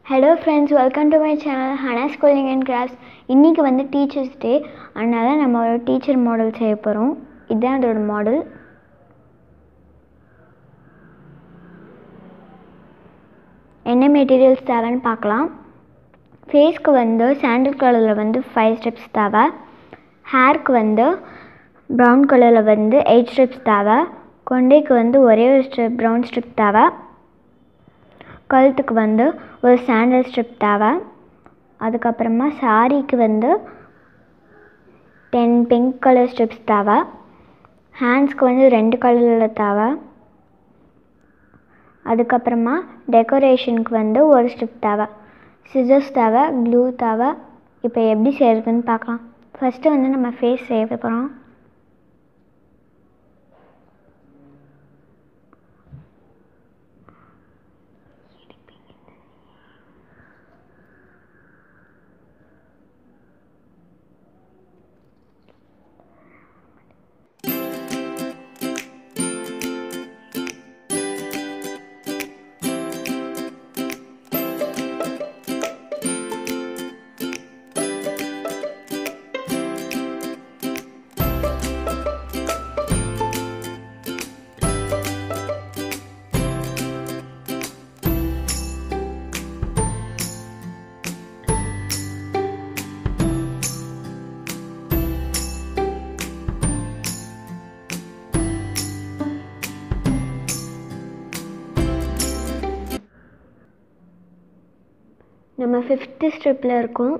hello friends welcome to my channel Hana schooling and crafts இன்றைக்கி வந்து teachers day அதனால் நம்ம ஒரு டீச்சர் மாடல் செய்ய போகிறோம் இதுதான் அதோட மாடல் என்ன மெட்டீரியல்ஸ் தேவைன்னு பார்க்கலாம் ஃபேஸ்க்கு வந்து சாண்டில் கலரில் வந்து ஃபைவ் ஸ்டெப்ஸ் தேவை ஹேர்க்கு வந்து ப்ரௌன் கலரில் வந்து எயிட் ஸ்டெப்ஸ் தேவை கொண்டைக்கு வந்து ஒரே ஒரு ஸ்டெப் ப்ரௌன் ஸ்ட்ரிப் தேவை கழுத்துக்கு வந்து ஒரு சாண்டல் ஸ்ட்ரிப் தேவை அதுக்கப்புறமா சாரீக்கு வந்து டென் பிங்க் கலர் ஸ்ட்ரிப்ஸ் தேவை ஹேண்ட்ஸ்க்கு வந்து ரெண்டு கலரில் தேவை அதுக்கப்புறமா டெக்கரேஷனுக்கு வந்து ஒரு ஸ்ட்ரிப் தேவை சிசர்ஸ் தேவை க்ளூ தேவை இப்போ எப்படி செய்கிறதுன்னு பார்க்கலாம் ஃபஸ்ட்டு வந்து நம்ம ஃபேஸ் செய்ய போகிறோம் நம்ம ஃபிஃப்த்து ஸ்ட்ரிப்பில் இருக்கோம்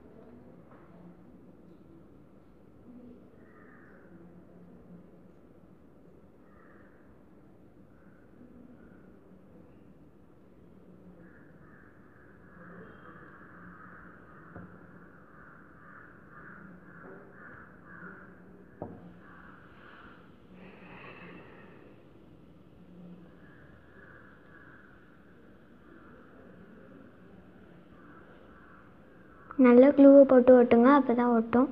நல்ல க்ளூவை போட்டு ஒட்டுங்க அப்போ தான் ஒட்டும்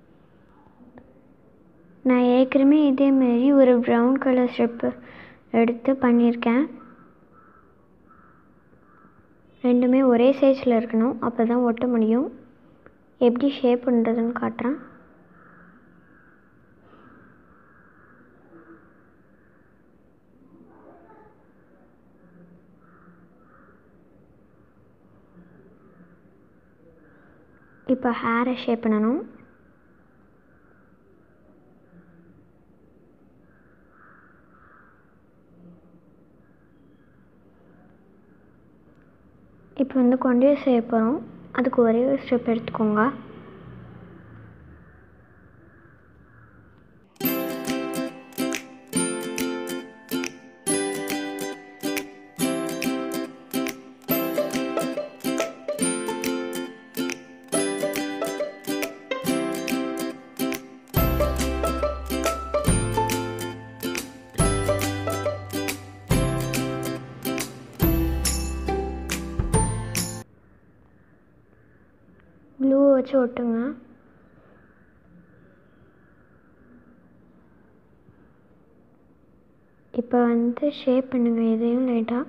நான் ஏற்கனவே இதேமாரி ஒரு ப்ரௌன் கலர் ஸ்ட்ரிப்பு எடுத்து பண்ணியிருக்கேன் ரெண்டுமே ஒரே சைஸில் இருக்கணும் அப்போ தான் ஒட்ட முடியும் எப்படி ஷேப் பண்ணுறதுன்னு காட்டுறேன் இப்போ ஹேரை ஷேப் பண்ணணும் இப்போ வந்து கொண்டே செய்ய போகிறோம் அதுக்கு ஒரே ஒரு ஸ்டெப் எடுத்துக்கோங்க க்ளூ வச்சு ஒட்டுங்க இப்போ வந்து ஷேப் பண்ணுங்க இதையும் லைட்டாக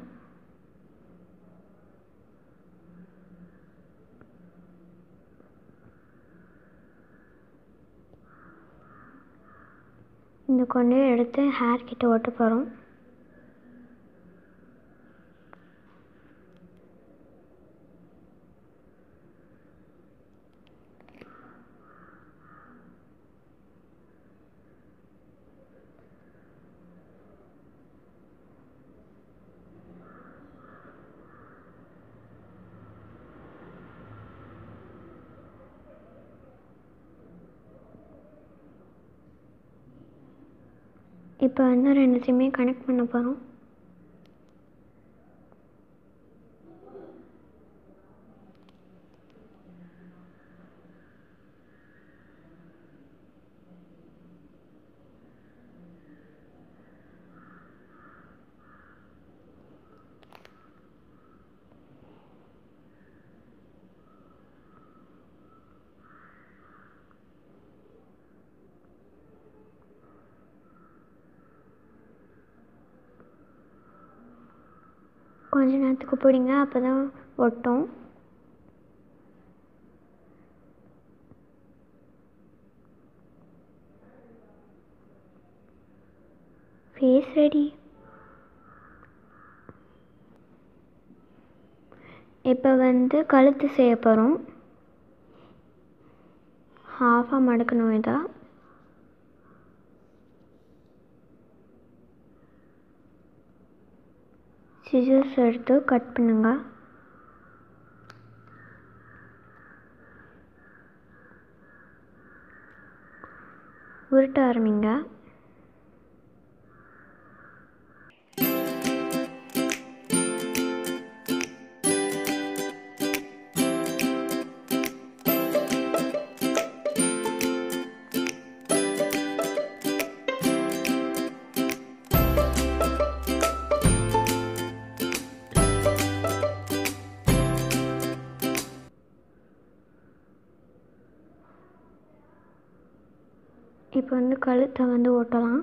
இந்த கொண்டையை எடுத்து ஹேர் கிட்ட ஒட்ட போகிறோம் இப்போ வந்து ரெண்டுத்தையுமே கனெக்ட் பண்ண போகிறோம் கொஞ்ச நேரத்துக்கு பிடிங்க அப்போ தான் ஒட்டும் ரெடி இப்போ வந்து கழுத்து செய்ய போகிறோம் ஹாஃபாக மடக்கணும் இதை சிசர்ஸ் எடுத்து கட் பண்ணுங்க உருட்ட ஆரம்பிங்க இப்போ வந்து கழுத்தை வந்து ஓட்டலாம்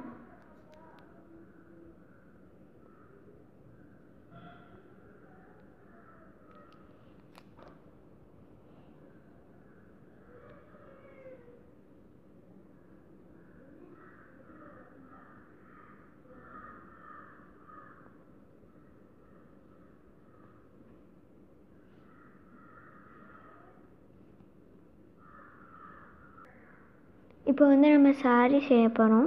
இப்போ வந்து நம்ம saree செய்ய போகிறோம்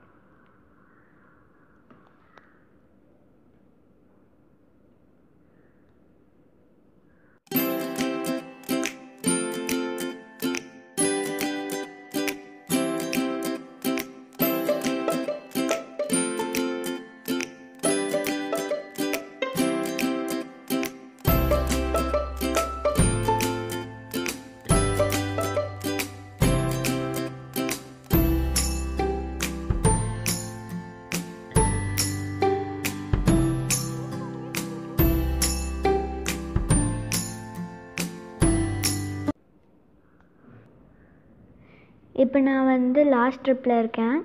இப்போ நான் வந்து லாஸ்ட் ட்ரிப்பில் இருக்கேன்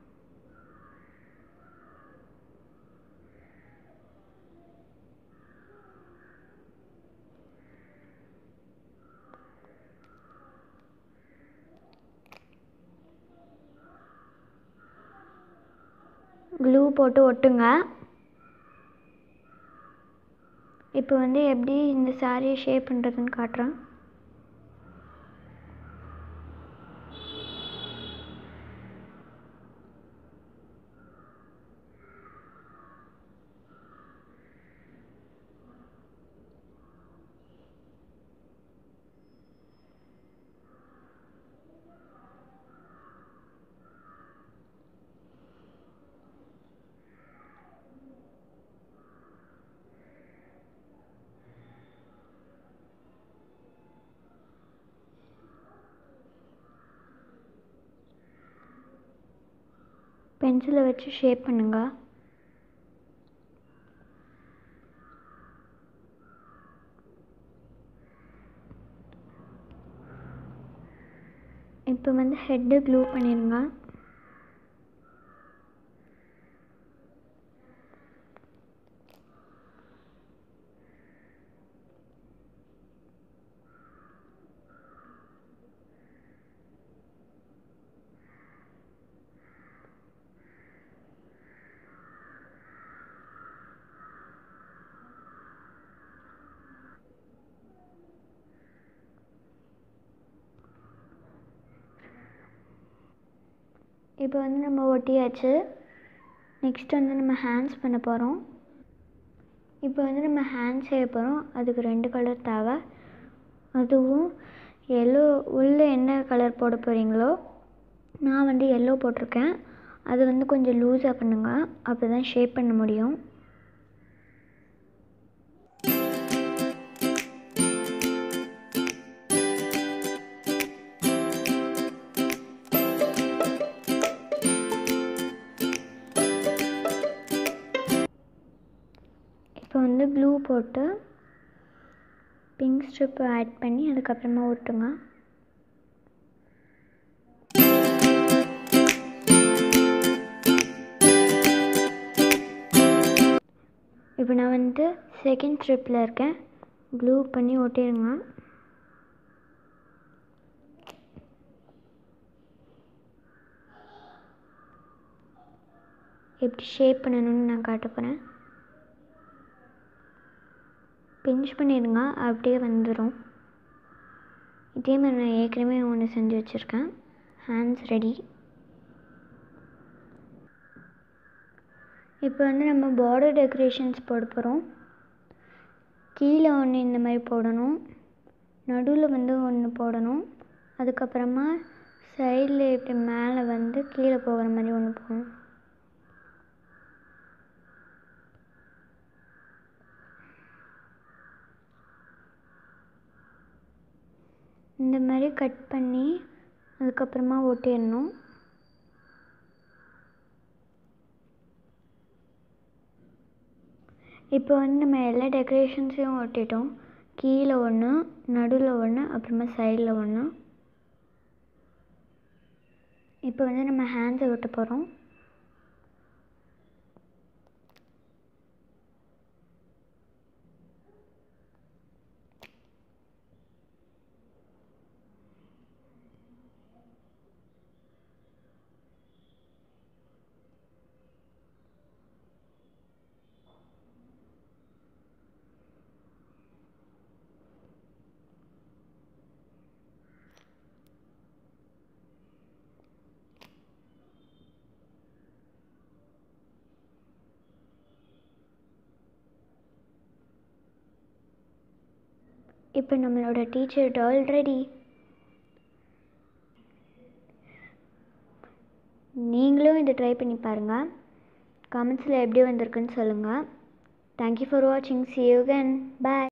க்ளூ போட்டு ஒட்டுங்க இப்போ வந்து எப்படி இந்த சாரியை ஷேப் பண்ணுறதுன்னு காட்டுறேன் பென்சிலை வச்சு ஷேப் பண்ணுங்க இப்போ வந்து ஹெட்டு க்ளூ பண்ணிடுங்க இப்போ வந்து நம்ம ஒட்டியாச்சு நெக்ஸ்ட் வந்து நம்ம ஹேண்ட்ஸ் பண்ண போகிறோம் இப்போ வந்து நம்ம ஹேண்ட் செய்ய போகிறோம் அதுக்கு ரெண்டு கலர் தேவை அதுவும் எல்லோ உள்ளே என்ன கலர் போட போகிறீங்களோ நான் வந்து எல்லோ போட்டிருக்கேன் அது வந்து கொஞ்சம் லூஸாக பண்ணுங்க அப்போ தான் ஷேப் பண்ண முடியும் இப்போ வந்து க்ளூ போட்டு பிங்க் ஸ்ட்ரிப் ஆட் பண்ணி அதுக்கப்புறமா ஒட்டுங்க இப்போ நான் வந்து செகண்ட் ஸ்ட்ரிப்பில் இருக்கேன் க்ளூ பண்ணி ஒட்டிடுங்க எப்படி ஷேப் பண்ணணும்னு நான் காட்ட போகிறேன் பிஞ்ச் பண்ணிடுங்க அப்படியே வந்துடும் இதே மாதிரி நான் ஏற்கனவே ஒன்று செஞ்சு வச்சுருக்கேன் ஹேண்ட்ஸ் ரெடி இப்போ வந்து நம்ம பார்டர் டெக்கரேஷன்ஸ் போட போகிறோம் கீழே ஒன்று இந்த மாதிரி போடணும் நடுவில் வந்து ஒன்று போடணும் அதுக்கப்புறமா சைடில் இப்படி மேலே வந்து கீழே போகிற மாதிரி ஒன்று போடணும் இந்த மாதிரி கட் பண்ணி அதுக்கப்புறமா ஒட்டிடணும் இப்போ வந்து நம்ம எல்லா டெக்கரேஷன்ஸையும் ஒட்டிட்டோம் கீழே ஒன்று நடுவில் ஒன்று அப்புறமா சைடில் ஒன்று இப்போ வந்து நம்ம ஹேண்ட்ஸை ஒட்ட போகிறோம் இப்போ நம்மளோட டீச்சர் டால் ரெடி நீங்களும் இதை ட்ரை பண்ணி பாருங்கள் கமெண்ட்ஸில் எப்படி வந்திருக்குன்னு சொல்லுங்கள் தேங்க்யூ ஃபார் வாட்சிங் சி யூ கேன் பாய்